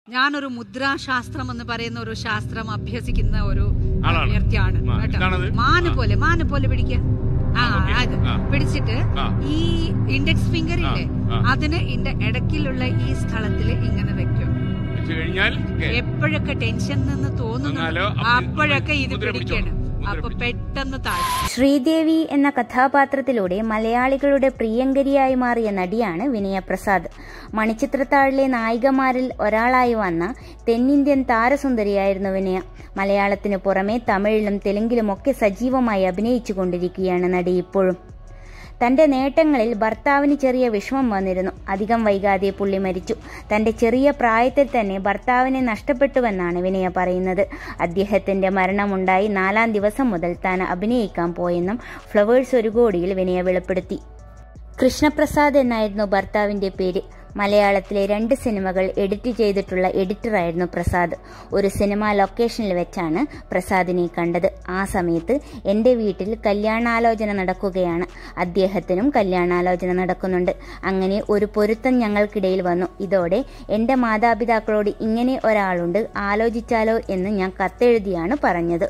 ഞാനൊരു മുദ്രാശാസ്ത്രം എന്ന് പറയുന്ന ഒരു ശാസ്ത്രം അഭ്യസിക്കുന്ന ഒരു ആളാണ്. വ്യക്തിയാണ് ആ, കേട്ടോ. എന്താണത്? മാന് ആ. പോലെ മാന് പോലെ പിടിക്ക ആ ഓക്കേ. അത് ആ. പിടിച്ചിട്ട് ആ. ഈ ഇൻഡെക്സ് ഫിംഗർ ഇല്ലേ ആ, ആ. അതിന് ഇതിന്റെ ഇടയ്ക്കിലുള്ള ഈ സ്ഥലത്തില് ഇങ്ങനെ വെക്കും വെച്ച് കഴിഞ്ഞാൽ കേ- എപ്പോഴൊക്കെ ടെൻഷൻ നിന്ന് തോന്നുന്നു എന്നാലോ അപ്പൊ അപ്പോഴൊക്കെ ഇത് മുദ്ര പിടിച്ചോണം. പിടിക്കണം മുദ്ര അപ്പൊ പിടിച്ചോണം. പെട്ടെന്ന് താഴ്ച ശ്രീദേവി എന്ന കഥാപാത്രത്തിലൂടെ മലയാളികളുടെ പ്രിയങ്കരിയായി മാറിയ നടിയാണ് വിനയപ്രസാദ് മണിച്ചിത്രത്താഴിലെ നായികമാരിൽ ഒരാളായി വന്ന തെന്നിന്ത്യൻ താരസുന്ദരിയായിരുന്നു വിനയ മലയാളത്തിനു പുറമെ തമിഴിലും തെലുങ്കിലുമൊക്കെ സജീവമായി അഭിനയിച്ചു കൊണ്ടിരിക്കുകയാണ് നടി ഇപ്പോഴും തന്റെ നേട്ടങ്ങളിൽ ഭർത്താവിന് ചെറിയ വിഷമം വന്നിരുന്നു അധികം വൈകാതെ പുള്ളി മരിച്ചു തന്റെ ചെറിയ പ്രായത്തിൽ തന്നെ ഭർത്താവിനെ നഷ്ടപ്പെട്ടുവെന്നാണ് വിനയ പറയുന്നത് അദ്ദേഹത്തിന്റെ മരണമുണ്ടായി നാലാം ദിവസം മുതൽ താൻ അഭിനയിക്കാൻ പോയെന്നും ഫ്ലവേഴ്സ് ഒരു കോടിയിൽ വിനയ വെളിപ്പെടുത്തി കൃഷ്ണപ്രസാദ് എന്നായിരുന്നു ഭർത്താവിന്റെ പേര് മലയാളത്തിലെ രണ്ട് സിനിമകൾ എഡിറ്റ് ചെയ്തിട്ടുള്ള എഡിറ്ററായിരുന്നു പ്രസാദ് ഒരു സിനിമ ലൊക്കേഷനിൽ വെച്ചാണ് പ്രസാദിനെ കണ്ടത് ആ സമയത്ത് എൻ്റെ വീട്ടിൽ കല്യാണാലോചന നടക്കുകയാണ് അദ്ദേഹത്തിനും കല്യാണാലോചന നടക്കുന്നുണ്ട് അങ്ങനെ ഒരു പൊരുത്തം ഞങ്ങൾക്കിടയിൽ വന്നു ഇതോടെ എൻ്റെ മാതാപിതാക്കളോട് ഇങ്ങനെ ഒരാളുണ്ട് ആലോചിച്ചാലോ എന്ന് ഞാൻ കത്തെഴുതിയാണ് പറഞ്ഞത്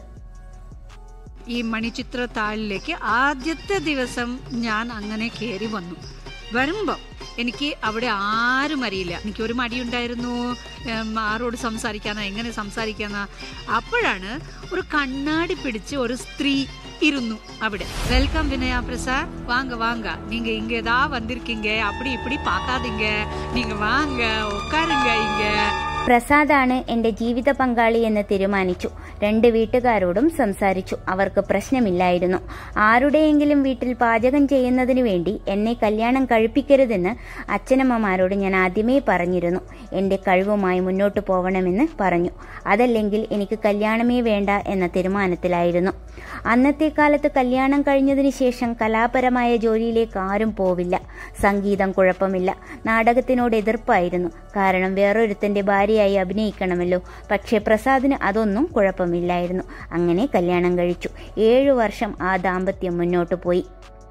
ഈ മണിച്ചിത്ര താളിലേക്ക് ആദ്യത്തെ ദിവസം ഞാൻ അങ്ങനെ കയറി വന്നു വരുമ്പം എനിക്ക് അവിടെ ആരും അറിയില്ല എനിക്ക് ഒരു മടിയുണ്ടായിരുന്നു ഉം, ആരോട് സംസാരിക്കാനാ എങ്ങനെ സംസാരിക്കാനാ അപ്പോഴാണ് ഒരു കണ്ണാടി പിടിച്ച് ഒരു സ്ത്രീ ഇരുന്നു അവിടെ വെൽക്കം വിനയ பிரசாத் வாங்க வாங்க நீங்க இங்க தான் வந்திருக்கீங்க அப்படி இப்படி பார்க்காதீங்க நீங்க வாங்க உட்காருங்க இங்க പ്രസാദാണ് എന്റെ ജീവിത പങ്കാളി എന്ന് തീരുമാനിച്ചു രണ്ട് വീട്ടുകാരോടും സംസാരിച്ചു അവർക്ക് പ്രശ്നമില്ലായിരുന്നു ആരുടെയെങ്കിലും വീട്ടിൽ പാചകം ചെയ്യുന്നതിനു വേണ്ടി എന്നെ കല്യാണം കഴിപ്പിക്കരുതെന്ന് അച്ഛനമ്മമാരോട് ഞാൻ ആദ്യമേ പറഞ്ഞിരുന്നു എന്റെ കഴിവുമായി മുന്നോട്ട് പോകണമെന്ന് പറഞ്ഞു അതല്ലെങ്കിൽ എനിക്ക് കല്യാണമേ വേണ്ട എന്ന തീരുമാനത്തിലായിരുന്നു അന്നത്തെ കാലത്ത് കല്യാണം കഴിഞ്ഞതിന് ശേഷം കലാപരമായ ജോലിയിലേക്ക് ആരും പോവില്ല സംഗീതം കുഴപ്പമില്ല നാടകത്തിനോട് എതിർപ്പായിരുന്നു കാരണം വേറൊരുത്തന്റെ ഭാര്യയായി അഭിനയിക്കണമല്ലോ പക്ഷേ പ്രസാദിന് അതൊന്നും കുഴപ്പമില്ലായിരുന്നു അങ്ങനെ കല്യാണം കഴിച്ചു ഏഴു വർഷം ആ ദാമ്പത്യം മുന്നോട്ട് പോയി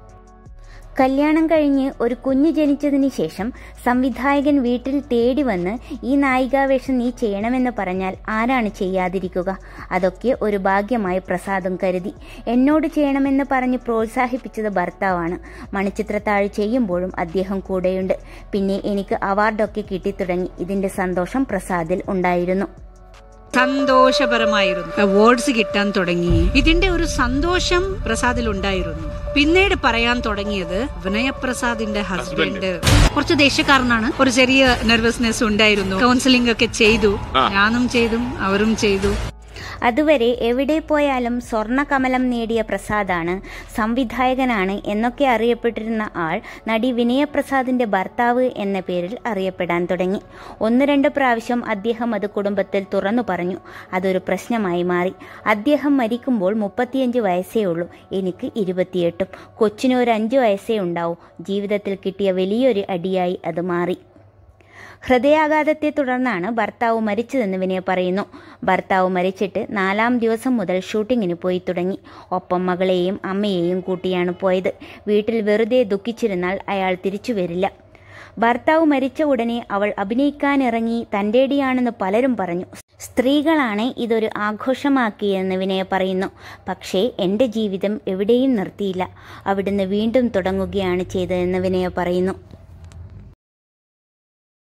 കല്യാണം കഴിഞ്ഞ് ഒരു കുഞ്ഞ് ജനിച്ചതിന് ശേഷം സംവിധായകൻ വീട്ടിൽ തേടി വന്ന് ഈ നായികാവേഷം നീ ചെയ്യണമെന്ന് പറഞ്ഞാൽ ആരാണ് ചെയ്യാതിരിക്കുക അതൊക്കെ ഒരു ഭാഗ്യമായി പ്രസാദും കരുതി എന്നോട് ചെയ്യണമെന്ന് പറഞ്ഞ് പ്രോത്സാഹിപ്പിച്ചത് ഭർത്താവാണ് മണിച്ചിത്രത്താഴ് ചെയ്യുമ്പോഴും അദ്ദേഹം കൂടെയുണ്ട് പിന്നെ എനിക്ക് അവാർഡൊക്കെ കിട്ടിത്തുടങ്ങി ഇതിന്റെ സന്തോഷം പ്രസാദിൽ ഉണ്ടായിരുന്നു സന്തോഷപരമായിരുന്നു അവാർഡ്സ് കിട്ടാൻ തുടങ്ങി ഇതിന്റെ ഒരു സന്തോഷം പ്രസാദിൽ ഉണ്ടായിരുന്നു പിന്നീട് പറയാൻ തുടങ്ങിയത് വിനയപ്രസാദിന്റെ ഹസ്ബൻഡ് കുറച്ച് ദേഷ്യക്കാരനാണ് ഒരു ചെറിയ നെർവസ്നെസ് ഉണ്ടായിരുന്നു കൗൺസിലിംഗ് ഒക്കെ ചെയ്തു ഞാനും ചെയ്തു അവരും ചെയ്തു അതുവരെ എവിടെ പോയാലും സ്വർണ്ണ കമലം നേടിയ പ്രസാദാണ് സംവിധായകനാണ് എന്നൊക്കെ അറിയപ്പെട്ടിരുന്ന ആൾ നടി വിനയപ്രസാദിന്റെ ഭർത്താവ് എന്ന പേരിൽ അറിയപ്പെടാൻ തുടങ്ങി ഒന്ന് രണ്ട് പ്രാവശ്യം അദ്ദേഹം അത് കുടുംബത്തിൽ തുറന്നു പറഞ്ഞു അതൊരു പ്രശ്നമായി മാറി അദ്ദേഹം മരിക്കുമ്പോൾ മുപ്പത്തിയഞ്ച് വയസ്സേ ഉള്ളൂ എനിക്ക് ഇരുപത്തിയെട്ടും കൊച്ചിന് ഒരു അഞ്ച് വയസ്സേ ഉണ്ടാവൂ ജീവിതത്തിൽ കിട്ടിയ വലിയൊരു അടിയായി അത് മാറി ഹൃദയാഘാതത്തെ തുടർന്നാണ് ഭർത്താവ് മരിച്ചതെന്ന് വിനയ പറയുന്നു ഭർത്താവ് മരിച്ചിട്ട് നാലാം ദിവസം മുതൽ ഷൂട്ടിങ്ങിന് പോയി തുടങ്ങി ഒപ്പം മകളെയും അമ്മയെയും കൂട്ടിയാണ് പോയത് വീട്ടിൽ വെറുതെ ദുഃഖിച്ചിരുന്നാൽ അയാൾ തിരിച്ചു വരില്ല ഭർത്താവ് മരിച്ച ഉടനെ അവൾ അഭിനയിക്കാനിറങ്ങി തൻ്റെടിയാണെന്ന് പലരും പറഞ്ഞു സ്ത്രീകളാണ് ഇതൊരു ആഘോഷമാക്കിയെന്ന് വിനയ പറയുന്നു പക്ഷേ എൻ്റെ ജീവിതം എവിടെയും നിർത്തിയില്ല അവിടുന്ന് വീണ്ടും തുടങ്ങുകയാണ് ചെയ്തതെന്ന് വിനയ പറയുന്നു